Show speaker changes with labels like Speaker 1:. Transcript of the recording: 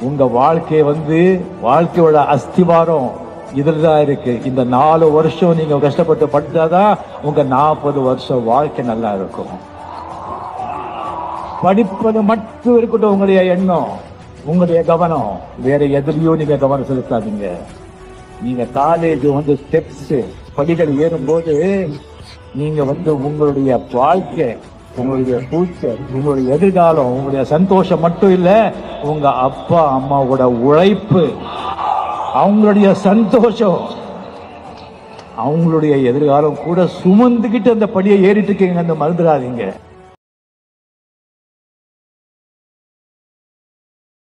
Speaker 1: உங்க வாழ்க்கை வந்து வாழ்க்கையோட அஸ்திவாரம் இதுல தான் இருக்கு இந்த நாலு வருஷம் நீங்க கஷ்டப்பட்டு படிச்சாதான் உங்க நாற்பது வருஷம் வாழ்க்கை நல்லா இருக்கும் படிப்பது மட்டும் இருக்கட்டும் உங்களுடைய எண்ணம் உங்களுடைய கவனம் வேற எதுலயும் நீங்க கவனம் செலுத்தாதீங்க நீங்க காலேஜ் வந்து ஸ்டெப்ஸ் படிகள் ஏறும்போது நீங்க வந்து உங்களுடைய வாழ்க்கை உங்களுடைய ஃபியூச்சர் உங்களுடைய எதிர்காலம் உங்களுடைய சந்தோஷம் மட்டும் இல்ல உங்க அப்பா அம்மாவோட உழைப்பு அவங்களுடைய சந்தோஷம் அவங்களுடைய எதிர்காலம் கூட சுமந்துக்கிட்டு அந்த படியை ஏறிட்டு இருக்கீங்க அந்த மறந்துடாதீங்க